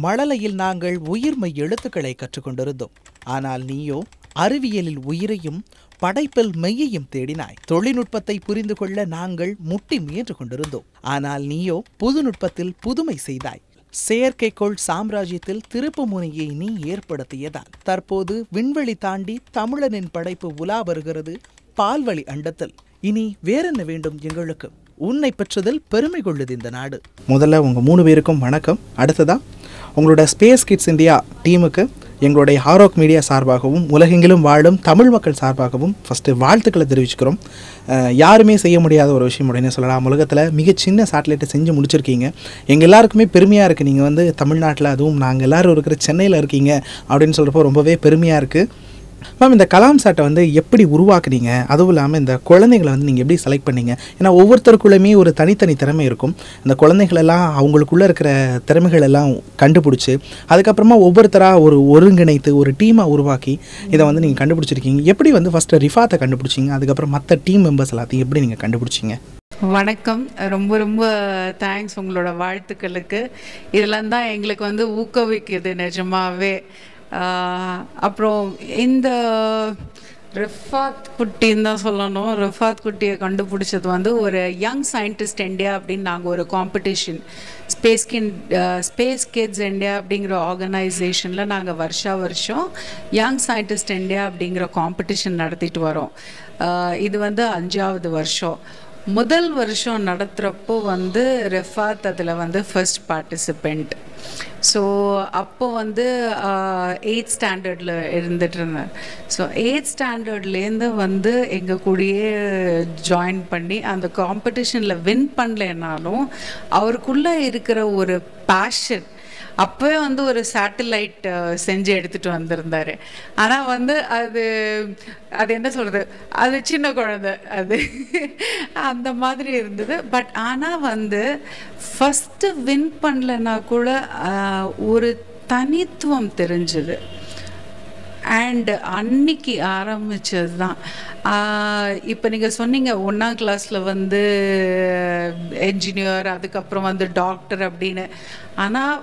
மழலையில் நாங்கள் உயிர்மை எழுத்துக்களை கற்றுக்கொண்டிருந்தோம் ஆனால் நீயோ அறிவியலில் உயிரையும் படைப்பில் மெய்யையும் தேடினாய் தொழில்நுட்பத்தை புரிந்து கொள்ள நாங்கள் முட்டி முயன்று கொண்டிருந்தோம் ஆனால் நீயோ புதுநுட்பத்தில் புதுமை செய்தாய் செயற்கைக்கோள் சாம்ராஜ்யத்தில் திருப்பு முனையை நீ ஏற்படுத்தியதால் தற்போது விண்வெளி தாண்டி தமிழனின் படைப்பு உலா வருகிறது பால்வழி அண்டத்தில் இனி வேறென்ன வேண்டும் எங்களுக்கு உன்னை பெற்றதில் பெருமை கொள்ளுது இந்த நாடு முதல்ல உங்கள் மூணு பேருக்கும் வணக்கம் அடுத்ததா உங்களோட ஸ்பேஸ் கிட்ஸ் இந்தியா டீமுக்கு எங்களுடைய ஹாரோக் மீடியா சார்பாகவும் உலகெங்கிலும் வாழும் தமிழ் மக்கள் சார்பாகவும் ஃபஸ்ட்டு வாழ்த்துக்களை தெரிவிச்சுக்கிறோம் அஹ், யாருமே செய்ய முடியாத ஒரு விஷயம் அப்படின்னு சொல்லலாம் உலகத்தில் மிக சின்ன சேட்டலைட்டை செஞ்சு முடிச்சிருக்கீங்க எங்கள் எல்லாருக்குமே பெருமையாக இருக்குது நீங்கள் வந்து தமிழ்நாட்டில் அதுவும் நாங்கள் எல்லாரும் இருக்கிற சென்னையில் இருக்கீங்க அப்படின்னு சொல்கிறப்போ ரொம்பவே பெருமையாக இருக்குது மேம் இந்த கலாம் சாட்டை வந்து எப்படி உருவாக்குனீங்க அதுவும் இல்லாமல் இந்த குழந்தைகளை வந்து நீங்கள் எப்படி செலக்ட் பண்ணீங்க ஏன்னா ஒவ்வொருத்தருக்குள்ளேயுமே ஒரு தனித்தனி திறமை இருக்கும் இந்த குழந்தைகளெல்லாம் அவங்களுக்குள்ளே இருக்கிற திறமைகள் எல்லாம் கண்டுபிடிச்சி அதுக்கப்புறமா ஒவ்வொருத்தராக ஒரு ஒருங்கிணைத்து ஒரு டீமாக உருவாக்கி இதை வந்து நீங்கள் கண்டுபிடிச்சிருக்கீங்க எப்படி வந்து ஃபஸ்ட்டு ரிஃபாத்தை கண்டுபிடிச்சிங்க அதுக்கப்புறம் மற்ற டீம் மெம்பர்ஸ் எல்லாத்தையும் எப்படி நீங்கள் கண்டுபிடிச்சிங்க வணக்கம் ரொம்ப ரொம்ப தேங்க்ஸ் உங்களோட வாழ்த்துக்களுக்கு இதெல்லாம் தான் எங்களுக்கு வந்து ஊக்குவிக்குது நிஜமாவே ஆஹ் அப்புறம் இந்த ரிஃபாத் குட்டின்னு தான் சொல்லணும் ரிஃபாத் குட்டியை கண்டுபிடிச்சது வந்து ஒரு யங் சயின்டிஸ்ட் இந்தியா அப்படின்னு நாங்கள் ஒரு காம்படிஷன் ஸ்பேஸ் கின் ஸ்பேஸ் கிட்ஸ் இந்தியா அப்படிங்கிற ஆர்கனைசேஷனில் நாங்கள் வருஷா வருஷம் யங் சயின்டிஸ்ட் இந்தியா அப்படிங்கிற காம்படிஷன் நடத்திட்டு வரோம் ஆஹ் இது வந்து அஞ்சாவது வருஷம் முதல் வருஷம் நடத்துகிறப்போ வந்து ரெஃபாத் அதில் வந்து ஃபர்ஸ்ட் பார்ட்டிசிபெண்ட் ஸோ அப்போ வந்து எயித் ஸ்டாண்டர்டில் இருந்துட்டு இருந்தேன் ஸோ எயித் ஸ்டாண்டர்ட்லேருந்து வந்து எங்கள் கூடயே ஜாயின் பண்ணி அந்த காம்படிஷனில் வின் பண்ணலைனாலும் அவருக்குள்ளே இருக்கிற ஒரு பேஷன் அப்போவே வந்து ஒரு சேட்டலைட் செஞ்சு எடுத்துட்டு வந்திருந்தாரு ஆனால் வந்து அது அது என்ன சொல்றது அது சின்ன குழந்தை அது அந்த மாதிரி இருந்தது பட் ஆனால் வந்து ஃபஸ்ட்டு வின் பண்ணலன்னா கூட ஆஹ், ஒரு தனித்துவம் தெரிஞ்சுது அண்ட் அன்னைக்கு ஆரம்பிச்சது தான் இப்போ நீங்கள் சொன்னீங்க ஒன்றாம் கிளாஸில் வந்து என்ஜினியர் அதுக்கப்புறம் வந்து டாக்டர் அப்படின்னு ஆனால்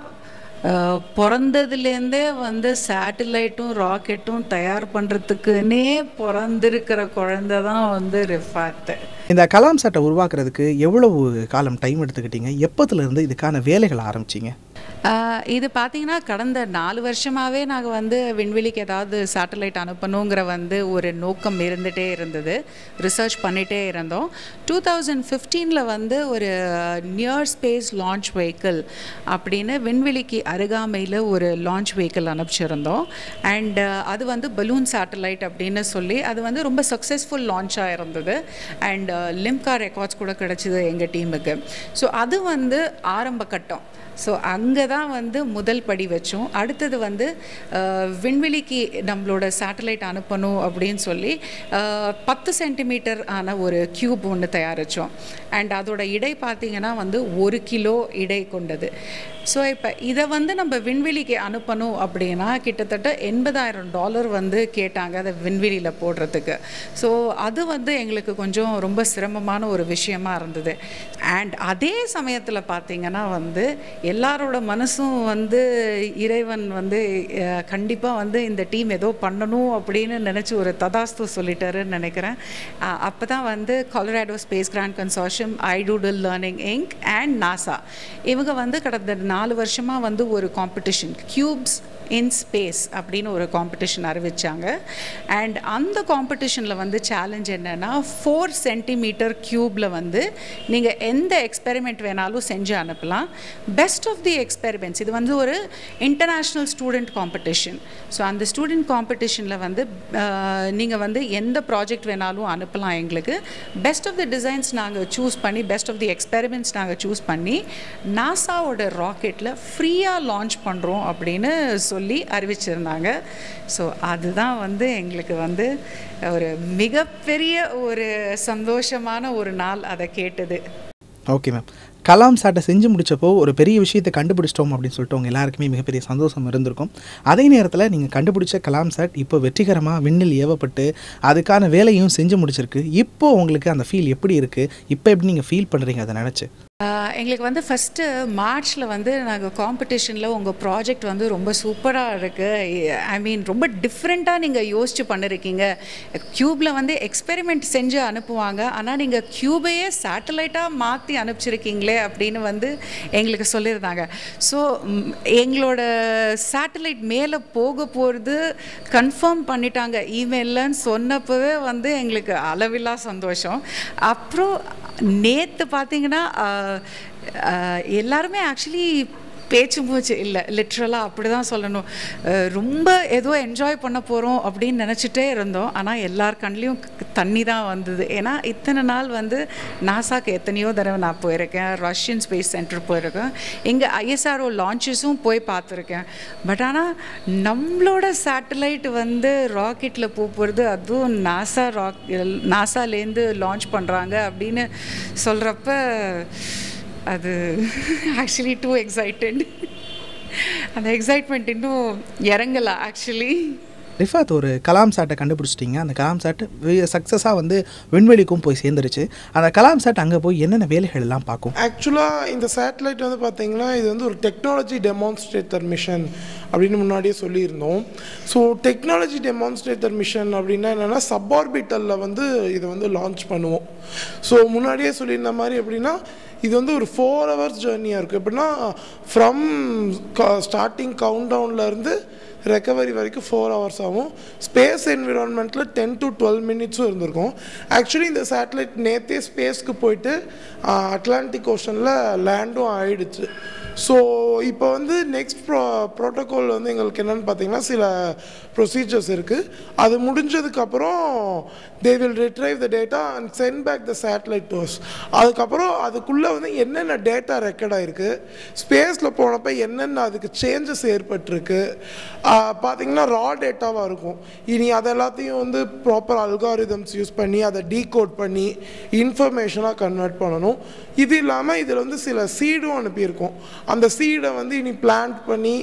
பிறந்ததுலேருந்தே வந்து சேட்டலைட்டும் ராக்கெட்டும் தயார் பண்ணுறதுக்குன்னே பிறந்திருக்கிற குழந்தை தான் வந்து ரிஃபாத்து இந்த கலாம் சாட்டை உருவாக்குறதுக்கு எவ்வளவு காலம் டைம் எடுத்துக்கிட்டீங்க எப்போத்துலேருந்து இதுக்கான வேலைகளை ஆரம்பிச்சிங்க ஆஹ் இது பார்த்தீங்கன்னா கடந்த நாலு வருஷமாகவே நாங்கள் வந்து விண்வெளிக்கு ஏதாவது சேட்டலைட் அனுப்பணுங்கிற வந்து ஒரு நோக்கம் இருந்துகிட்டே இருந்தது ரிசர்ச் பண்ணிகிட்டே இருந்தோம் டூ தௌசண்ட் ஃபிஃப்டீனில் வந்து ஒரு நியர் ஸ்பேஸ் லான்ச் வெஹிக்கிள் அப்படின்னு விண்வெளிக்கு அருகாமையில் ஒரு லான்ச் வெஹிக்கிள் அனுப்பிச்சிருந்தோம் அண்ட் அது வந்து பலூன் சேட்டலைட் அப்படின்னு சொல்லி அது வந்து ரொம்ப சக்ஸஸ்ஃபுல் லான்ச்சாக இருந்தது அண்ட் லிம்கா ரெக்கார்ட்ஸ் கூட கிடச்சிது எங்கள் டீமுக்கு ஸோ அது வந்து ஆரம்ப கட்டம் ஸோ அங்கே தான் வந்து முதல் படி வச்சோம் அடுத்தது வந்து அஹ், விண்வெளிக்கு நம்மளோட சேட்டலைட் அனுப்பணும் அப்படின்னு சொல்லி அஹ், பத்து சென்டிமீட்டர் ஆன ஒரு கியூப் ஒன்று தயாரித்தோம் அண்ட் அதோட இடை பார்த்தீங்கன்னா வந்து ஒரு கிலோ இடை கொண்டது ஸோ இப்போ இதை வந்து நம்ம விண்வெளிக்கு அனுப்பணும் அப்படின்னா கிட்டத்தட்ட எண்பதாயிரம் டாலர் வந்து கேட்டாங்க அதை விண்வெளியில் போடுறதுக்கு ஸோ அது வந்து எங்களுக்கு கொஞ்சம் ரொம்ப சிரமமான ஒரு விஷயமா இருந்தது அண்ட் அதே சமயத்தில் பார்த்தீங்கன்னா வந்து எல்லாரோட மனசும் வந்து இறைவன் வந்து கண்டிப்பாக வந்து இந்த டீம் ஏதோ பண்ணணும் அப்படின்னு நினச்சி ஒரு ததாஸ்து சொல்லிட்டாருன்னு நினைக்கிறேன் அப்போ தான் வந்து கொலராடோ ஸ்பேஸ் கிராண்ட் கன்சார்ஷியம் ஐடூடல் லேர்னிங் இங்க் அண்ட் நாசா இவங்க வந்து கடந்த நாலு வருஷமாக வந்து ஒரு காம்படிஷன் கியூப்ஸ் இன் ஸ்பேஸ் அப்படின்னு ஒரு காம்படிஷன் அறிவிச்சாங்க அண்ட் அந்த காம்படிஷனில் வந்து சேலஞ்ச் என்னென்னா ஃபோர் சென்டிமீட்டர் க்யூப்பில் வந்து நீங்கள் எந்த எக்ஸ்பெரிமெண்ட் வேணாலும் செஞ்சு அனுப்பலாம் பெஸ்ட் ஆஃப் தி எக்ஸ்பெரிமெண்ட்ஸ் இது வந்து ஒரு இன்டர்நேஷ்னல் ஸ்டூடெண்ட் காம்படிஷன் ஸோ அந்த ஸ்டூடெண்ட் காம்படிஷனில் வந்து நீங்கள் வந்து எந்த ப்ராஜெக்ட் வேணாலும் அனுப்பலாம் எங்களுக்கு பெஸ்ட் ஆஃப் தி டிசைன்ஸ் நாங்கள் சூஸ் பண்ணி பெஸ்ட் ஆஃப் தி எக்ஸ்பெரிமெண்ட்ஸ் நாங்கள் சூஸ் பண்ணி நாசாவோட ராக்கெட்டில் ஃப்ரீயாக லான்ச் பண்ணுறோம் அப்படின்னு சொல்லி அறிவிச்சிருந்தாங்க ஸோ அதுதான் வந்து எங்களுக்கு வந்து ஒரு மிகப்பெரிய ஒரு சந்தோஷமான ஒரு நாள் அதை கேட்டது ஓகே மேம் கலாம் சாட்டை செஞ்சு முடிச்சப்போ ஒரு பெரிய விஷயத்தை கண்டுபிடிச்சிட்டோம் அப்படின்னு சொல்லிட்டு உங்க எல்லாருக்குமே மிகப்பெரிய சந்தோஷம் இருந்திருக்கும் அதே நேரத்தில் நீங்கள் கண்டுபிடிச்ச கலாம் சாட் இப்போ வெற்றிகரமாக விண்ணில் ஏவப்பட்டு அதுக்கான வேலையும் செஞ்சு முடிச்சிருக்கு இப்போ உங்களுக்கு அந்த ஃபீல் எப்படி இருக்குது இப்போ எப்படி நீங்கள் ஃபீல் பண்ணுறீங்க அதை நினச்சி ஆஹ் எங்களுக்கு வந்து ஃபஸ்ட்டு மார்ச்சில் வந்து நாங்கள் காம்படிஷனில் உங்கள் ப்ராஜெக்ட் வந்து ரொம்ப சூப்பராக இருக்குது ஐ மீன் ரொம்ப டிஃப்ரெண்ட்டாக நீங்கள் யோசிச்சு பண்ணிருக்கீங்க க்யூப்பில் வந்து எக்ஸ்பெரிமெண்ட் செஞ்சு அனுப்புவாங்க ஆனால் நீங்கள் க்யூபையே சேட்டலைட்டாக மாற்றி அனுப்பிச்சிருக்கீங்களே அப்படின்னு வந்து எங்களுக்கு சொல்லியிருந்தாங்க ஸோ எங்களோட சேட்டலைட் மேலே போக போகிறது கன்ஃபார்ம் பண்ணிட்டாங்க இமெயிலன்னு சொன்னப்பவே வந்து எங்களுக்கு அளவில்லா சந்தோஷம் அப்புறம் நேற்று பார்த்தீங்கன்னா ஆஹ், ஆஹ், எல்லாருமே ஆக்சுவலி பேச்சு மூச்சு இல்லை லிட்ரலாக அப்படி தான் சொல்லணும் அஹ் ரொம்ப ஏதோ என்ஜாய் பண்ண போகிறோம் அப்படின்னு நினச்சிட்டே இருந்தோம் ஆனால் எல்லார் கண்லேயும் தண்ணி தான் வந்தது ஏன்னா இத்தனை நாள் வந்து நாசாக்கு எத்தனையோ தடவை நான் போயிருக்கேன் ரஷ்யன் ஸ்பேஸ் சென்டர் போயிருக்கேன் இங்கே ஐஎஸ்ஆர்ஓ லான்ச்சஸும் போய் பார்த்துருக்கேன் பட் ஆனால் நம்மளோட சேட்டலைட் வந்து ராக்கெட்டில் போகிறது அதுவும் நாசா ராக் நாசாலேருந்து லான்ச் பண்ணுறாங்க அப்படின்னு சொல்கிறப்ப அது ஆக்சுவலி டூ எக்ஸைட்டட் அந்த எக்ஸைட்மெண்ட் இன்னும் இறங்கலை ஆக்சுவலி ரிஃபாத் ஒரு கலாம் சாட்டை கண்டுபிடிச்சிட்டிங்க அந்த கலாம் சாட் சக்ஸஸாக வந்து விண்வெளிக்கும் போய் சேர்ந்துருச்சு அந்த கலாம் சாட் அங்கே போய் என்னென்ன வேலைகள் எல்லாம் பார்க்கும் ஆக்சுவலாக இந்த சேட்டலைட் வந்து பார்த்தீங்கன்னா இது வந்து ஒரு டெக்னாலஜி டெமான்ஸ்ட்ரேட்டர் மிஷன் அப்படின்னு முன்னாடியே சொல்லியிருந்தோம் ஸோ டெக்னாலஜி டெமான்ஸ்ட்ரேட்டர் மிஷன் அப்படின்னா என்னென்னா சப்பார்பிட்டலில் வந்து இதை வந்து லான்ச் பண்ணுவோம் ஸோ முன்னாடியே சொல்லியிருந்த மாதிரி எப்படின்னா இது வந்து ஒரு ஃபோர் ஹவர்ஸ் ஜேர்னியாக இருக்கும் எப்படின்னா ஃப்ரம் ஸ்டார்டிங் கவுண்ட் டவுன்லேருந்து ரெக்கவரி வரைக்கும் ஃபோர் ஹவர்ஸ் ஆகும் ஸ்பேஸ் என்விரான்மெண்ட்டில் டென் டு டுவெல் மினிட்ஸும் இருந்திருக்கும் ஆக்சுவலி இந்த சேட்டலைட் நேற்றே ஸ்பேஸ்க்கு போயிட்டு அட்லாண்டிக் ஓஷனில் லேண்டும் ஆயிடுச்சு ஸோ இப்போ வந்து நெக்ஸ்ட் ப்ரோ ப்ரோட்டோகால் வந்து எங்களுக்கு என்னென்னு பார்த்தீங்கன்னா சில ப்ரொசீஜர்ஸ் இருக்குது அது முடிஞ்சதுக்கப்புறம் they will retrieve the data and send back the satellite டோஸ் அதுக்கப்புறம் அதுக்குள்ளே வந்து என்னென்ன டேட்டா ரெக்கார்ட் ஆயிருக்கு ஸ்பேஸில் போனப்போ என்னென்ன அதுக்கு சேஞ்சஸ் ஏற்பட்டிருக்கு பார்த்தீங்கன்னா ரா டேட்டாவாக இருக்கும் இனி அது எல்லாத்தையும் வந்து ப்ராப்பர் அல்காரிதம்ஸ் யூஸ் பண்ணி அதை டீகோட் பண்ணி இன்ஃபர்மேஷனாக கன்வெர்ட் பண்ணணும் இது இல்லாமல் இதில் வந்து சில சீடும் அனுப்பியிருக்கோம் அந்த சீடை வந்து இனி பிளான்ட் பண்ணி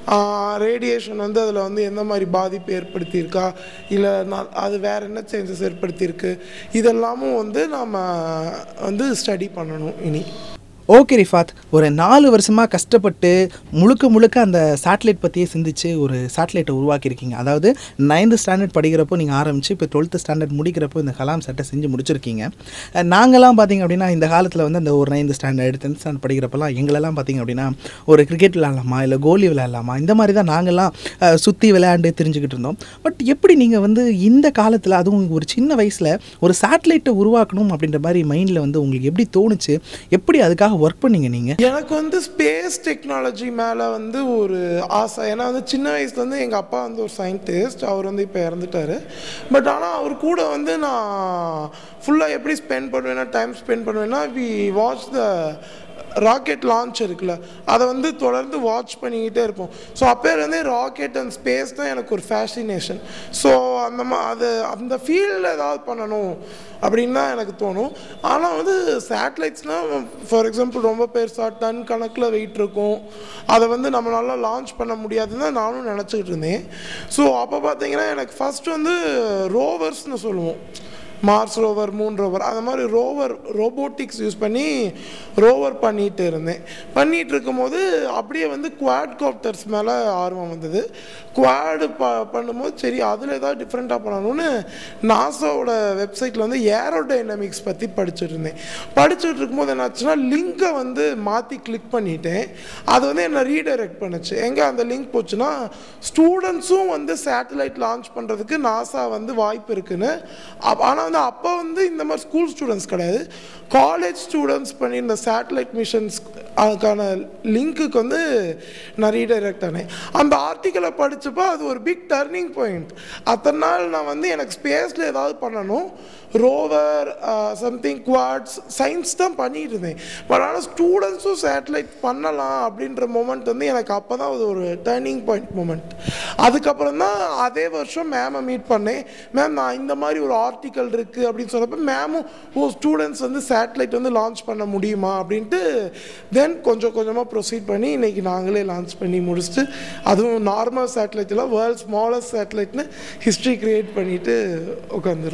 ரேடியேஷன் வந்து அதில் வந்து எந்த மாதிரி பாதிப்பு ஏற்படுத்தியிருக்கா இல்லை நான் அது வேறு என்ன சேஞ்சஸ் ஏற்படுத்தியிருக்கு இதெல்லாமும் வந்து நாம் வந்து ஸ்டடி பண்ணணும் இனி ஓகே ரிஃபாத் ஒரு நாலு வருஷமாக கஷ்டப்பட்டு முழுக்க முழுக்க அந்த சேட்டலைட் பற்றியே சிந்திச்சு ஒரு சேட்டலைட்டை உருவாக்கியிருக்கீங்க அதாவது நைன்த் ஸ்டாண்டர்ட் படிக்கிறப்போ நீங்கள் ஆரம்பித்து இப்போ டுவெல்த்து ஸ்டாண்டர்ட் முடிக்கிறப்போ இந்த கலாம் சேட்டை செஞ்சு முடிச்சிருக்கீங்க அஹ் நாங்கெல்லாம் பார்த்தீங்க அப்படின்னா இந்த காலத்தில் வந்து அந்த ஒரு நைன்த் ஸ்டாண்டர்ட் டென்த் ஸ்டாண்டர்ட் படிக்கிறப்பெல்லாம் எங்களெல்லாம் பார்த்தீங்க அப்படின்னா ஒரு கிரிக்கெட் விளையாடலாமா இல்லை கோலி விளையாடலாமா இந்த மாதிரி தான் நாங்கள்லாம் சுற்றி விளையாண்டு தெரிஞ்சுக்கிட்டு இருந்தோம் பட் எப்படி நீங்கள் வந்து இந்த காலத்தில் அதுவும் ஒரு சின்ன வயசில் ஒரு சேட்டலைட்டை உருவாக்கணும் அப்படின்ற மாதிரி மைண்டில் வந்து உங்களுக்கு எப்படி தோணுச்சு எப்படி அதுக்காக ஒர்க் பண்ணீங்க நீங்கள் எனக்கு வந்து ஸ்பேஸ் டெக்னாலஜி மேலே வந்து ஒரு ஆசை ஏன்னா வந்து சின்ன வயசுலேருந்து எங்கள் அப்பா வந்து ஒரு சயின்டிஸ்ட் அவர் வந்து இப்போ இறந்துட்டாரு பட் ஆனால் அவர் கூட வந்து நான் ஃபுல்லாக எப்படி ஸ்பெண்ட் பண்ணுவேன்னா டைம் ஸ்பெண்ட் பண்ணுவேன்னா we watch the rocket launch இருக்குல்ல அதை வந்து தொடர்ந்து வாட்ச் பண்ணிக்கிட்டே இருப்போம் ஸோ அப்போலேருந்தே ராக்கெட் அண்ட் ஸ்பேஸ் தான் எனக்கு ஒரு ஃபேசினேஷன் ஸோ அந்த மா அது அந்த ஃபீல்டில் ஏதாவது பண்ணணும் அப்படின்னு தான் எனக்கு தோணும் ஆனால் வந்து சேட்டலைட்ஸ்னால் ஃபார் எக்ஸாம்பிள் ரொம்ப பெருசாக டன் கணக்கில் வெயிட் இருக்கும் அதை வந்து நம்மளால லான்ச் பண்ண முடியாதுன்னு தான் நானும் நினச்சிக்கிட்டு இருந்தேன் ஸோ அப்போ பார்த்தீங்கன்னா எனக்கு ஃபஸ்ட் வந்து ரோவர்ஸ்னு சொல்லுவோம் மார்ஸ் ரோவர் மூன் ரோவர் அந்த மாதிரி ரோவர் ரோபோட்டிக்ஸ் யூஸ் பண்ணி ரோவர் பண்ணிட்டு இருந்தேன் பண்ணிட்டு இருக்கும்போது அப்படியே வந்து குவாட் காப்டர்ஸ் மேலே ஆர்வம் வந்தது குவாடு ப பண்ணும்போது சரி அதில் ஏதாவது டிஃப்ரெண்ட்டாக பண்ணணும்னு நாசாவோட வெப்சைட்டில் வந்து ஏரோடைனமிக்ஸ் பற்றி படிச்சுட்டு இருந்தேன் படிச்சுட்டு இருக்கும்போது என்னாச்சுன்னா லிங்கை வந்து மாற்றி கிளிக் பண்ணிட்டேன் அது வந்து என்னை ரீடைரக்ட் பண்ணுச்சு எங்கே அந்த லிங்க் போச்சுன்னா ஸ்டூடெண்ட்ஸும் வந்து சேட்டலைட் லான்ச் பண்ணுறதுக்கு நாசா வந்து வாய்ப்பு இருக்குன்னு ஆனால் வந்து அப்போ வந்து இந்த மாதிரி ஸ்கூல் ஸ்டூடெண்ட்ஸ் கிடையாது காலேஜ் ஸ்டூடெண்ட்ஸ் பண்ணியிருந்த சேட்டலைட் மிஷன்ஸ் அதுக்கான லிங்க்குக்கு வந்து நான் ரீடைரக்ட் ஆனேன் அந்த ஆர்டிக்கலை படித்தப்போ அது ஒரு பிக் டர்னிங் பாயிண்ட் அத்தனை நாள் நான் வந்து எனக்கு ஸ்பேஸில் ஏதாவது பண்ணணும் ரோவர் சம்திங் குவாட்ஸ் சயின்ஸ் தான் பண்ணிட்டு இருந்தேன் பட் ஆனால் ஸ்டூடெண்ட்ஸும் சேட்டலைட் பண்ணலாம் அப்படின்ற மூமெண்ட் வந்து எனக்கு அப்போ தான் அது ஒரு டர்னிங் பாயிண்ட் மூமெண்ட் அதுக்கப்புறம் தான் அதே வருஷம் மேமை மீட் பண்ணேன் மேம் நான் இந்த மாதிரி ஒரு ஆர்டிக்கல் இருக்குது அப்படின்னு சொன்னப்போ மேமும் ஓ ஸ்டூடெண்ட்ஸ் வந்து சேட்டலைட் வந்து லான்ச் பண்ண முடியுமா அப்படின்ட்டு தென் கொஞ்சம் கொஞ்சமாக ப்ரொசீட் பண்ணி இன்றைக்கி நாங்களே லான்ச் பண்ணி முடிச்சுட்டு அதுவும் நார்மல் சேட்டலைட்டில் வேர்ல்ட் ஸ்மாலஸ்ட் சேட்டலைட்னு ஹிஸ்ட்ரி க்ரியேட் பண்ணிவிட்டு உட்காந்துருக்கோம்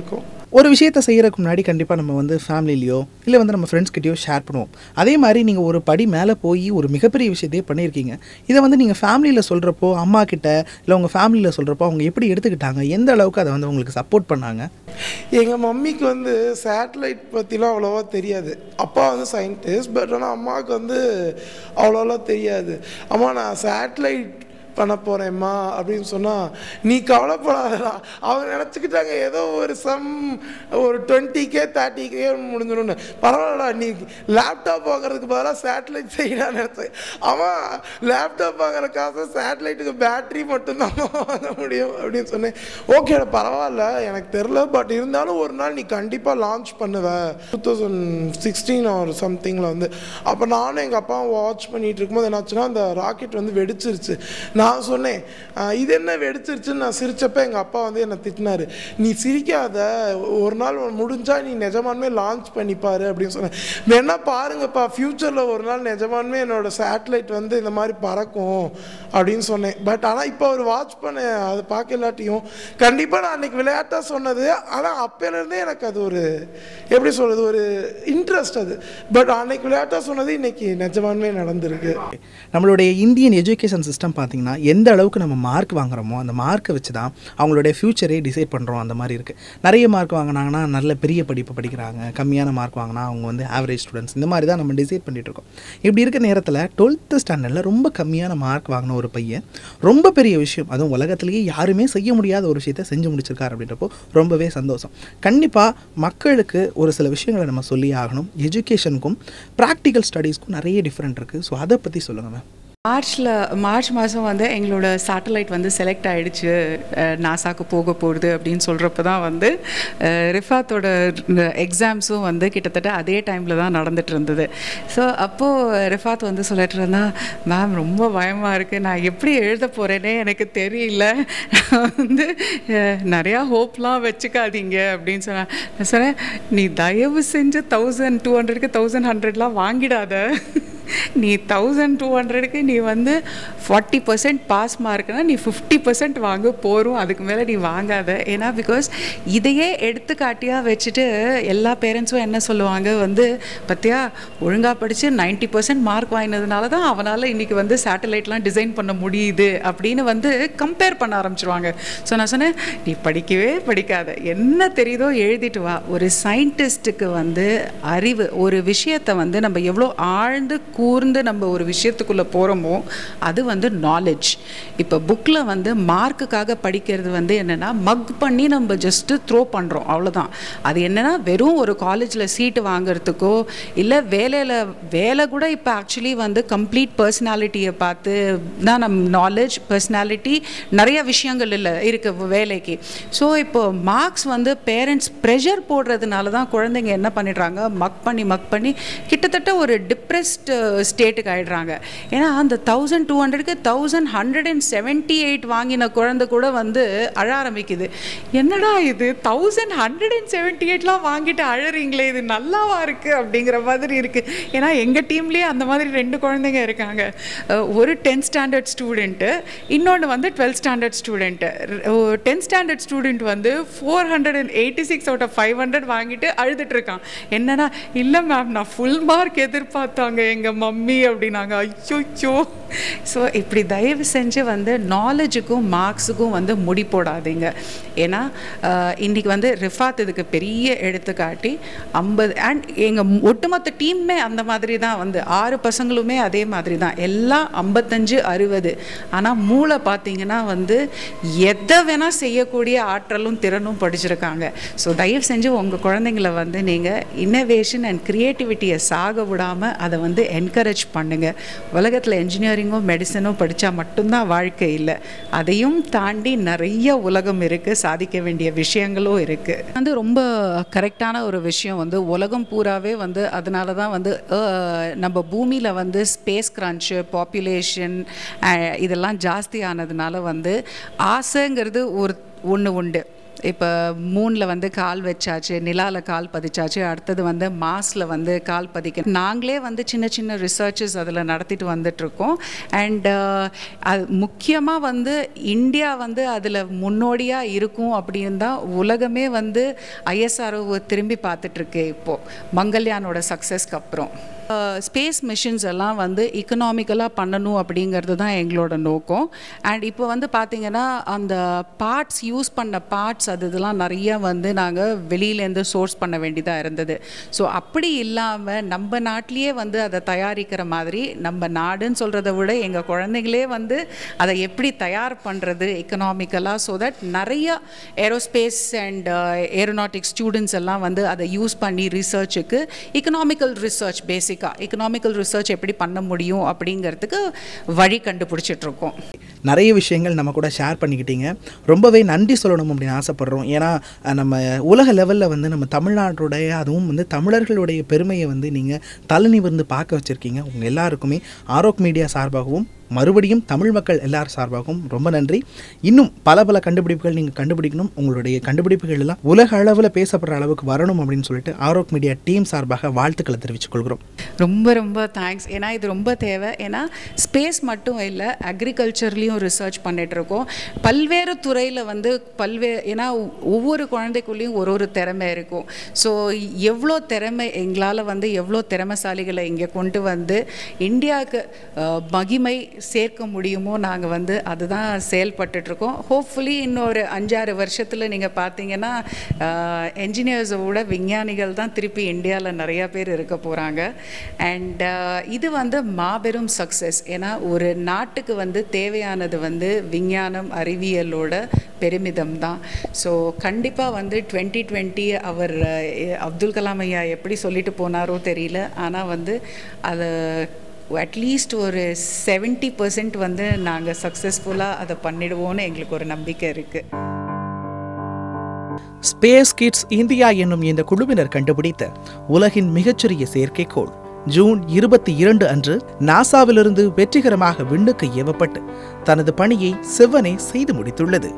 ஒரு விஷயத்தை செய்கிறதுக்கு முன்னாடி கண்டிப்பாக நம்ம வந்து ஃபேமிலிலையோ இல்லை வந்து நம்ம ஃப்ரெண்ட்ஸ்கிட்டயோ ஷேர் பண்ணுவோம் அதே மாதிரி நீங்கள் ஒரு படி மேலே போய் ஒரு மிகப்பெரிய விஷயத்தையே பண்ணியிருக்கீங்க இதை வந்து நீங்கள் ஃபேமிலியில் சொல்கிறப்போ அம்மா கிட்ட இல்லை உங்கள் ஃபேமிலியில் சொல்கிறப்போ அவங்க எப்படி எடுத்துக்கிட்டாங்க எந்த அளவுக்கு அதை வந்து உங்களுக்கு சப்போர்ட் பண்ணாங்க எங்கள் மம்மிக்கு வந்து சேட்டலைட் பற்றிலாம் அவ்வளோவா தெரியாது அப்பா வந்து சயின்டிஸ்ட் பட் ஆனால் அம்மாவுக்கு வந்து அவ்வளோலாம் தெரியாது அம்மா நான் சேட்டலைட் பண்ண போகிறேம்மா அப்படின்னு சொன்னால் நீ கவலைப்படாதடா அவங்க நினச்சிக்கிட்டாங்க ஏதோ ஒரு சம் ஒரு டுவெண்ட்டி கே தேர்ட்டி கே முடிஞ்சிடும்னு பரவாயில்லடா நீ லேப்டாப் வாங்குறதுக்கு பதிலாக சேட்டலைட் செய்யலாம் நினச்சேன் அவன் லேப்டாப் வாங்குற காசு சேட்டலைட்டுக்கு பேட்டரி மட்டும்தான் வாங்க முடியும் அப்படின்னு சொன்னேன் ஓகேடா பரவாயில்ல எனக்கு தெரில பட் இருந்தாலும் ஒரு நாள் நீ கண்டிப்பாக லான்ச் பண்ணுவ டூ தௌசண்ட் சிக்ஸ்டீன் ஒரு சம்திங்கில் வந்து அப்போ நானும் எங்கள் அப்பாவும் வாட்ச் பண்ணிட்டு இருக்கும்போது என்னாச்சுன்னா அந்த ராக்கெட் வந்து வெடிச்சிருச்சு நான் சொன்னேன் "ஆஹ், இது என்ன வெடிச்சிருச்சுன்னு நான் சிரிச்சப்ப எங்கள் அப்பா வந்து என்னை திட்டினாரு நீ சிரிக்காத ஒரு நாள் முடிஞ்சா நீ நிஜமானுமே லான்ச் பண்ணிப்பாரு அப்படின்னு சொன்னேன் வேணா பாருங்கப்பா ஃப்யூச்சரில் ஒரு நாள் நிஜமானுமே என்னோட சேட்டலைட் வந்து இந்த மாதிரி பறக்கும் அப்படின்னு சொன்னேன் பட் ஆனால் இப்போ அவர் வாட்ச் பண்ண அதை பார்க்க இல்லாட்டியும் கண்டிப்பாக நான் அன்னைக்கு விளையாட்டாக சொன்னது ஆனால் அப்போலேருந்தே எனக்கு அது ஒரு எப்படி சொல்கிறது ஒரு இன்ட்ரெஸ்ட் அது பட் அன்னைக்கு விளையாட்டாக சொன்னது இன்னைக்கு நிஜமானுமே நடந்திருக்கு நம்மளுடைய இந்தியன் எஜுகேஷன் சிஸ்டம் பார்த்தீங்கன்னா எந்த அளவுக்கு நம்ம மார்க் வாங்குறோமோ அந்த மார்க்கை வச்சு தான் அவங்களுடைய ஃப்யூச்சரே டிசைட் பண்ணுறோம் அந்த மாதிரி இருக்குது நிறைய மார்க் வாங்கினாங்கன்னா நல்ல பெரிய படிப்பு படிக்கிறாங்க கம்மியான மார்க் வாங்கினா அவங்க வந்து ஆவரேஜ் ஸ்டூடெண்ட்ஸ் இந்த மாதிரி தான் நம்ம டிசைட் பண்ணிட்டு இருக்கோம் இப்படி இருக்க நேரத்தில் டுவெல்த்து ஸ்டாண்டர்டில் ரொம்ப கம்மியான மார்க் வாங்கின ஒரு பையன் ரொம்ப பெரிய விஷயம் அதுவும் உலகத்திலேயே யாருமே செய்ய முடியாத ஒரு விஷயத்தை செஞ்சு முடிச்சிருக்காரு அப்படின்றப்போ ரொம்பவே சந்தோஷம் கண்டிப்பாக மக்களுக்கு ஒரு சில விஷயங்களை நம்ம சொல்லி ஆகணும் எஜுகேஷனுக்கும் ப்ராக்டிக்கல் ஸ்டடீஸ்க்கும் நிறைய டிஃப்ரெண்ட் இருக்குது ஸோ அதை பற்றி சொல்லுங்கள் மேம் மார்ச்சில் மார்ச் மாதம் வந்து எங்களோட சேட்டலைட் வந்து செலக்ட் ஆகிடுச்சு நாசாக்கு போக போகுது அப்படின்னு சொல்கிறப்ப தான் வந்து அஹ், ரிஃபாத்தோட எக்ஸாம்ஸும் வந்து கிட்டத்தட்ட அதே டைமில் தான் நடந்துட்டு இருந்தது ஸோ அப்போது ரிஃபாத் வந்து சொல்லிட்டு இருந்தா மேம் ரொம்ப பயமாக இருக்குது நான் எப்படி எழுத போகிறேனே எனக்கு தெரியல நான் வந்து அஹ், நிறையா ஹோப்லாம் வச்சுக்காதீங்க அப்படின்னு சொன்னேன் நான் சொன்னேன் நீ தயவு செஞ்சு தௌசண்ட் டூ ஹண்ட்ரடுக்கு தௌசண்ட் ஹண்ட்ரட்லாம் வாங்கிடாத நீ தௌசண்ட் டூ ஹண்ட்ரடுக்கு நீ வந்து ஃபார்ட்டி பர்சன்ட் பாஸ் மார்க்னா நீ ஃபிஃப்டி பர்சன்ட் வாங்க போகிறோம் அதுக்கு மேலே நீ வாங்காத ஏன்னா பிகாஸ் இதையே எடுத்துக்காட்டியாக வச்சுட்டு எல்லா பேரண்ட்ஸும் என்ன சொல்லுவாங்க வந்து பத்தியா ஒழுங்காக படித்து 90% பர்சன்ட் மார்க் வாங்கினதுனால தான் அவனால் இன்றைக்கி வந்து சேட்டலைட்லாம் டிசைன் பண்ண முடியுது அப்படின்னு வந்து கம்பேர் பண்ண ஆரம்பிச்சிருவாங்க ஸோ நான் சொன்னேன் நீ படிக்கவே படிக்காத என்ன தெரியுதோ எழுதிட்டு வா ஒரு சயின்டிஸ்ட்டுக்கு வந்து அறிவு ஒரு விஷயத்தை வந்து நம்ம எவ்வளோ ஆழ்ந்து கூர்ந்து நம்ம ஒரு விஷயத்துக்குள்ளே போகிறோமோ அது வந்து நாலேஜ் இப்போ புக்கில் வந்து மார்க்குக்காக படிக்கிறது வந்து என்னென்னா மக் பண்ணி நம்ம ஜஸ்ட்டு த்ரோ பண்ணுறோம் அவ்வளோதான் அது என்னென்னா வெறும் ஒரு காலேஜில் சீட்டு வாங்குறதுக்கோ இல்லை வேலையில் வேலை கூட இப்போ ஆக்சுவலி வந்து கம்ப்ளீட் பர்சனாலிட்டியை பார்த்து தான் நம் நாலேஜ் பர்சனாலிட்டி நிறைய விஷயங்கள் இல்லை இருக்கு வேலைக்கு ஸோ இப்போ மார்க்ஸ் வந்து பேரண்ட்ஸ் ப்ரெஷர் போடுறதுனால தான் குழந்தைங்க என்ன பண்ணிடுறாங்க மக் பண்ணி மக் பண்ணி கிட்டத்தட்ட ஒரு டிப்ரெஸ்டு ஸ்டேட்டுக்கு ஆயிடுறாங்க ஏன்னா அந்த தௌசண்ட் டூ ஹண்ட்ரடுக்கு thousand hundred and seventy eight வாங்கின குழந்தை கூட வந்து அழ ஆரம்பிக்குது என்னடா இது தௌசண்ட் ஹண்ட்ரட் அண்ட் செவன்ட்டி எயிட்லாம் வாங்கிட்டு அழறீங்களே இது நல்லாவா இருக்குது அப்படிங்கிற மாதிரி இருக்குது ஏன்னா எங்கள் டீம்லேயே அந்த மாதிரி ரெண்டு குழந்தைங்க இருக்காங்க அஹ் ஒரு டென்த் ஸ்டாண்டர்ட் ஸ்டூடெண்ட்டு இன்னொன்று வந்து twelfth standard student tenth standard student வந்து four hundred and eighty six out of five hundred வாங்கிட்டு அழுதுட்டு இருக்கான் என்னன்னா இல்லை மேம் நான் ஃபுல் மார்க் எதிர்பார்த்தாங்க எங்கள் மம்மி அப்படின்னாங்க ஐயோ ஸோ இப்படி தயவு செஞ்சு வந்து நாலேஜுக்கும் மார்க்ஸுக்கும் வந்து முடி போடாதீங்க ஏன்னா ஆஹ், இன்னைக்கு வந்து ரிஃபாத் இதுக்கு பெரிய எடுத்துக்காட்டி ஐம்பது அண்ட் எங்கள் ஒட்டுமொத்த டீமுமே அந்த மாதிரி தான் வந்து ஆறு பசங்களுமே அதே மாதிரி தான் எல்லாம் ஐம்பத்தஞ்சு அறுபது ஆனால் மூளை பார்த்தீங்கன்னா வந்து எதை வேணால் செய்யக்கூடிய ஆற்றலும் திறனும் படிச்சிருக்காங்க ஸோ தயவு செஞ்சு உங்கள் குழந்தைங்கள வந்து நீங்கள் இன்னோவேஷன் அண்ட் க்ரியேட்டிவிட்டியை சாக விடாமல் அதை வந்து என்கரேஜ் பண்ணுங்கள் உலகத்தில் என்ஜினியரிங்கோ மெடிசனோ படித்தா மட்டும்தான் வாழ்க்கை இல்லை அதையும் தாண்டி நிறைய உலகம் இருக்குது சாதிக்க வேண்டிய விஷயங்களும் இருக்குது வந்து ரொம்ப கரெக்டான ஒரு விஷயம் வந்து உலகம் பூராவே வந்து அதனால தான் வந்து அஹ், நம்ம பூமியில் வந்து ஸ்பேஸ் கிரன்ச்சு பாப்புலேஷன் இதெல்லாம் ஜாஸ்தி ஆனதுனால வந்து ஆசைங்கிறது ஒரு ஒன்று உண்டு இப்போ மூணில் வந்து கால் வச்சாச்சு நிலாவில் கால் பதிச்சாச்சு அடுத்தது வந்து மாஸில் வந்து கால் பதிக்க நாங்களே வந்து சின்ன சின்ன ரிசர்ச்சஸ் அதில் நடத்திட்டு வந்துட்ருக்கோம் அண்ட் அது முக்கியமாக வந்து இந்தியா வந்து அதில் முன்னோடியாக இருக்கும் அப்படின்னு தான் உலகமே வந்து ஐஎஸ்ஆர்ஓ திரும்பி பார்த்துட்ருக்கு இப்போது மங்கள்யானோட சக்ஸஸ்க்கு அப்புறம் ஸ்பேஸ் மிஷின்ஸ் எல்லாம் வந்து இக்கனாமிக்கலாக பண்ணணும் அப்படிங்கிறது தான் எங்களோட நோக்கம் அண்ட் இப்போ வந்து பார்த்திங்கன்னா அந்த பார்ட்ஸ் யூஸ் பண்ண பார்ட்ஸ் அது இதெல்லாம் நிறைய வந்து நாங்கள் வெளியிலேருந்து சோர்ஸ் பண்ண வேண்டியதாக இருந்தது ஸோ அப்படி இல்லாமல் நம்ம நாட்டிலேயே வந்து அதை தயாரிக்கிற மாதிரி நம்ம நாடுன்னு சொல்கிறத விட எங்கள் குழந்தைங்களே வந்து அதை எப்படி தயார் பண்ணுறது எக்கனாமிக்கலாக ஸோ தட் நிறைய ஏரோஸ்பேஸ் அண்ட் ஏரோநாட்டிக் ஸ்டூடெண்ட்ஸ் எல்லாம் வந்து அதை யூஸ் பண்ணி ரிசர்ச்சுக்கு எக்கனாமிக்கல் ரிசர்ச் பேசிக்காக எக்கனாமிக்கல் ரிசர்ச் எப்படி பண்ண முடியும் அப்படிங்கிறதுக்கு வழி கண்டுபிடிச்சிட்ருக்கோம் நிறைய விஷயங்கள் நம்ம கூட ஷேர் பண்ணிக்கிட்டீங்க ரொம்பவே நன்றி சொல்லணும் அப்படின்னு ஆசைப்படுறோம் ஏன்னா அஹ், நம்ம உலக லெவலில் வந்து நம்ம தமிழ்நாட்டுடைய அதுவும் வந்து தமிழர்களுடைய பெருமையை வந்து நீங்கள் தலை நிமிர்ந்து பார்க்க வச்சுருக்கீங்க உங்கள் எல்லாருக்குமே ஆரோக் மீடியா சார்பாகவும் மறுபடியும் தமிழ் மக்கள் எல்லார் சார்பாகவும் ரொம்ப நன்றி இன்னும் பல பல கண்டுபிடிப்புகள் நீங்கள் கண்டுபிடிக்கணும் உங்களுடைய கண்டுபிடிப்புகள் எல்லாம் உலக அளவில் பேசப்படுற அளவுக்கு வரணும் அப்படின்னு சொல்லிட்டு ஆரோக் மீடியா டீம் சார்பாக வாழ்த்துக்களை தெரிவித்துக் கொள்கிறோம் ரொம்ப ரொம்ப தேங்க்ஸ் ஏன்னா இது ரொம்ப தேவை ஏன்னா ஸ்பேஸ் மட்டும் இல்லை அக்ரிகல்ச்சர்லேயும் ரிசர்ச் பண்ணிகிட்ருக்கோம் பல்வேறு துறையில் வந்து பல்வேறு ஏன்னா ஒவ்வொரு குழந்தைக்குள்ளேயும் ஒரு ஒரு திறமை இருக்கும் ஸோ எவ்வளோ திறமை எங்களால் வந்து எவ்வளோ திறமைசாலிகளை இங்கே கொண்டு வந்து இந்தியாவுக்கு அஹ், மகிமை சேர்க்க முடியுமோ நாங்கள் வந்து அதுதான் செயல்பட்டுட்ருக்கோம் ஹோப்ஃபுல்லி இன்னொரு அஞ்சாறு வருஷத்தில் நீங்கள் பார்த்தீங்கன்னா என்ஜினியர்ஸை விட விஞ்ஞானிகள் தான் திருப்பி இந்தியாவில் நிறையா பேர் இருக்க போகிறாங்க அண்ட் இது வந்து மாபெரும் சக்ஸஸ் ஏன்னா ஒரு நாட்டுக்கு வந்து தேவையானது வந்து விஞ்ஞானம் அறிவியலோட பெருமிதம் தான் ஸோ கண்டிப்பாக வந்து டுவெண்ட்டி டுவெண்ட்டி அவர் அஹ், அப்துல் கலாம் ஐயா எப்படி சொல்லிட்டு போனாரோ தெரியல ஆனால் வந்து அதை அட்லீஸ்ட் ஒரு செவன்ட்டி பர்சன்ட் வந்து நாங்கள் சக்ஸஸ்ஃபுல்லாக அதை பண்ணிடுவோன்னு எங்களுக்கு ஒரு நம்பிக்கை இருக்குது ஸ்பேஸ் கிட்ஸ் இந்தியா என்னும் இந்த குழுவினர் கண்டுபிடித்த உலகின் மிகச்சிறிய செயற்கைக்கோள் ஜூன் இருபத்தி இரண்டு அன்று நாசாவிலிருந்து வெற்றிகரமாக விண்ணுக்கு ஏவப்பட்டு தனது பணியை செவ்வனே செய்து முடித்துள்ளது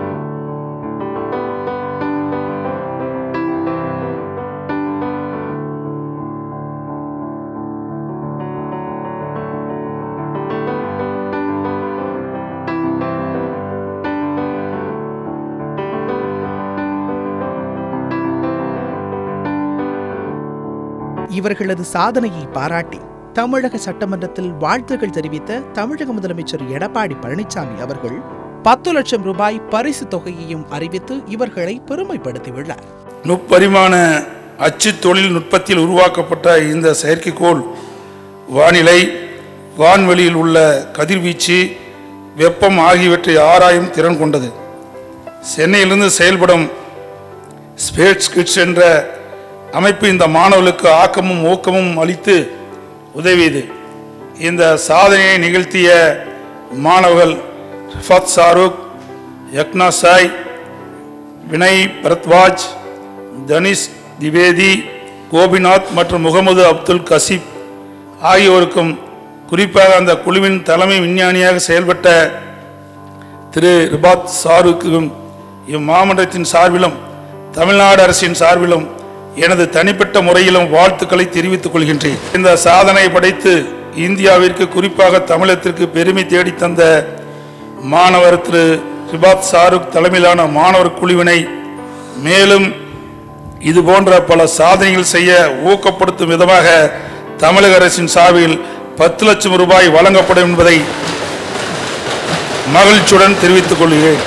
இவர்களது சாதனையை பாராட்டி தமிழக சட்டமன்றத்தில் வாழ்த்துக்கள் தெரிவித்த தமிழக முதலமைச்சர் எடப்பாடி பழனிசாமி அவர்கள் பத்து லட்சம் ரூபாய் பரிசு தொகையையும் அறிவித்து இவர்களை பெருமைப்படுத்தியுள்ளார் முப்பரிமாண அச்சு தொழில்நுட்பத்தில் உருவாக்கப்பட்ட இந்த செயற்கைக்கோள் வானிலை வான்வெளியில் உள்ள கதிர்வீச்சு வெப்பம் ஆகியவற்றை ஆராயும் திறன் கொண்டது சென்னையிலிருந்து செயல்படும் ஸ்பேஸ் கிட்ஸ் என்ற அமைப்பு இந்த மாணவர்களுக்கு ஆக்கமும் ஊக்கமும் அளித்து உதவியது இந்த சாதனையை நிகழ்த்திய மாணவர்கள் ரிஃபத் சாருக் யக்னா சாய் வினய் பரத்வாஜ் தனிஷ் திவேதி கோபிநாத் மற்றும் முகமது அப்துல் கசீப் ஆகியோருக்கும் குறிப்பாக அந்த குழுவின் தலைமை விஞ்ஞானியாக செயல்பட்ட திரு ரிபாத் சாருக்கும் இம்மாமன்றத்தின் சார்பிலும் தமிழ்நாடு அரசின் சார்பிலும் எனது தனிப்பட்ட முறையிலும் வாழ்த்துக்களை தெரிவித்துக் கொள்கின்றேன் இந்த சாதனை படைத்து இந்தியாவிற்கு குறிப்பாக தமிழகத்திற்கு பெருமை தேடித் தந்த மாணவர் திரு ரிபாத் சாருக் தலைமையிலான மாணவர் குழுவினை மேலும் இது போன்ற பல சாதனைகள் செய்ய ஊக்கப்படுத்தும் விதமாக தமிழக அரசின் சார்பில் பத்து லட்சம் ரூபாய் வழங்கப்படும் என்பதை மகிழ்ச்சியுடன் தெரிவித்துக் கொள்கிறேன்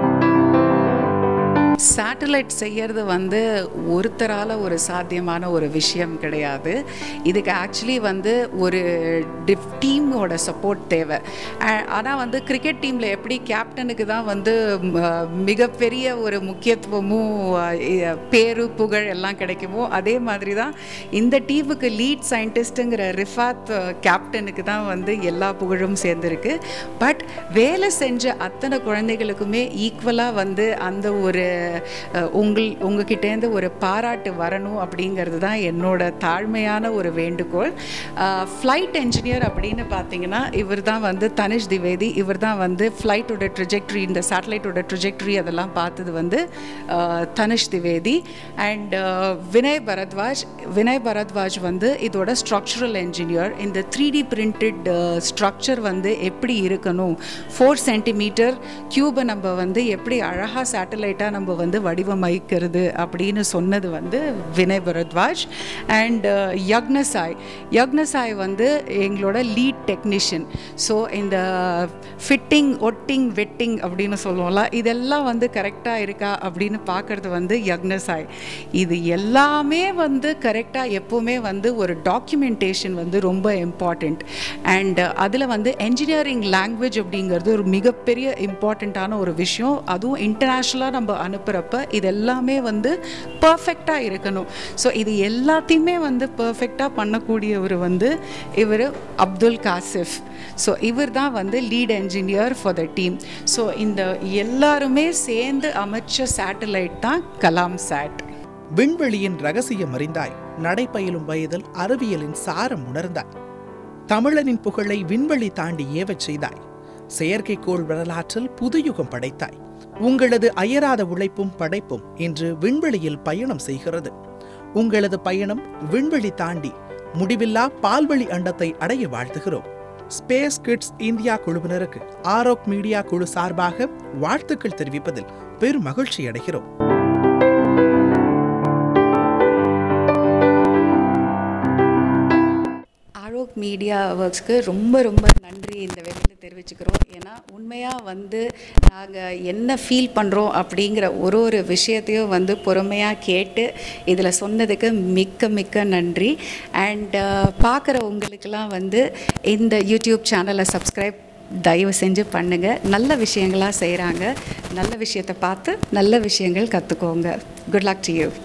சேட்டலைட் செய்யறது வந்து ஒருத்தரால் ஒரு சாத்தியமான ஒரு விஷயம் கிடையாது இதுக்கு ஆக்சுவலி வந்து ஒரு டிஃப் டீமோட சப்போர்ட் தேவை ஆனால் வந்து கிரிக்கெட் டீமில் எப்படி கேப்டனுக்கு தான் வந்து ம, மிகப்பெரிய ஒரு முக்கியத்துவமும் அஹ், இ- பேரு புகழ் எல்லாம் கிடைக்குமோ அதே மாதிரி தான் இந்த டீமுக்கு லீட் சயின்டிஸ்ட்டுங்கிற ரிஃபாத் அஹ், கேப்டனுக்கு தான் வந்து எல்லா புகழும் சேர்ந்துருக்கு பட் வேலை செஞ்ச அத்தனை குழந்தைகளுக்குமே ஈக்குவலாக வந்து அந்த ஒரு அஹ், உங்கள் உங்ககிட்டேருந்து ஒரு பாராட்டு வரணும் அப்படிங்கிறது தான் என்னோட தாழ்மையான ஒரு வேண்டுகோள் ஃப்ளைட் என்ஜினியர் அப்படின்னு பார்த்தீங்கன்னா இவர் தான் வந்து தனிஷ் திவேதி இவர் தான் வந்து ஃப்ளைட்டோட ட்ரிஜெக்ட்ரி இந்த சேட்டலைட்டோட ட்ரிஜெக்ட்ரி அதெல்லாம் பார்த்தது வந்து அஹ், தனிஷ் திவேதி அண்ட் வினய் பரத்வாஜ் வினய் பரத்வாஜ் வந்து இதோட ஸ்ட்ரக்சரல் என்ஜினியர் இந்த த்ரீ டி பிரிண்டட் ஸ்ட்ரக்சர் வந்து எப்படி இருக்கணும் ஃபோர் சென்டிமீட்டர் கியூபை நம்ம வந்து எப்படி அழகாக சேட்டலைட்டாக நம்ம வந்து வடிவமைக்கிறது அப்படின்னு சொன்னது வந்து வினய் பரத்வாஜ் அண்ட் யக்னசாய் யக்னசாய் வந்து எங்களோட லீட் டெக்னீஷியன் ஸோ இந்த ஃபிட்டிங் ஒட்டிங் வெட்டிங் அப்படின்னு சொல்லுவோம்ல இதெல்லாம் வந்து கரெக்டாக இருக்கா அப்படின்னு பார்க்குறது வந்து யக்னசாய் இது எல்லாமே வந்து கரெக்டாக எப்போவுமே வந்து ஒரு டாக்குமெண்டேஷன் வந்து ரொம்ப இம்பார்ட்டண்ட் அண்ட் அதில் வந்து என்ஜினியரிங் லாங்குவேஜ் அப்படிங்கிறது ஒரு மிகப்பெரிய இம்பார்ட்டண்ட்டான ஒரு விஷயம் அதுவும் இன்டர்நேஷ்னலாக நம்ம அனுப்புகிறப்ப இது எல்லாமே வந்து பர்ஃபெக்டாக இருக்கணும் ஸோ இது எல்லாத்தையுமே வந்து பர்ஃபெக்டாக பண்ணக்கூடியவர் வந்து இவர் அப்துல் காசிஃப் ஸோ இவர் தான் வந்து lead engineer for the team so இந்த எல்லாருமே சேர்ந்து அமைச்ச சேட்டலைட் தான் கலாம் சேட் விண்வெளியின் ரகசியம் அறிந்தாய் நடைபயிலும் வயதில் அறிவியலின் சாரம் உணர்ந்தாய் தமிழனின் புகழை விண்வெளி தாண்டி ஏவச் செய்தாய் செயற்கைக்கோள் வரலாற்றில் புதுயுகம் படைத்தாய் உங்களது அயராத உழைப்பும் படைப்பும் இன்று விண்வெளியில் பயணம் செய்கிறது உங்களது பயணம் விண்வெளி தாண்டி முடிவில்லா பால்வெளி அண்டத்தை அடைய வாழ்த்துகிறோம் ஸ்பேஸ் கிட்ஸ் இந்தியா குழுவினருக்கு ஆரோக் மீடியா குழு சார்பாக வாழ்த்துக்கள் தெரிவிப்பதில் பெரும் மகிழ்ச்சி அடைகிறோம் ஆரோக் மீடியா ஒர்க்ஸ்க்கு ரொம்ப ரொம்ப நன்றி இந்த வெளியில் தெரிவிச்சுக்கிறோம் ஏன்னா உண்மையாக வந்து நாங்கள் என்ன ஃபீல் பண்ணுறோம் அப்படிங்கிற ஒரு ஒரு விஷயத்தையும் வந்து பொறுமையாக கேட்டு இதில் சொன்னதுக்கு மிக்க மிக்க நன்றி அண்ட் பார்க்குற உங்களுக்கெல்லாம் வந்து இந்த யூடியூப் சேனலை சப்ஸ்கிரைப் தயவு செஞ்சு பண்ணுங்கள் நல்ல விஷயங்களாக செய்கிறாங்க நல்ல விஷயத்தை பார்த்து நல்ல விஷயங்கள் கற்றுக்கோங்க குட் luck to you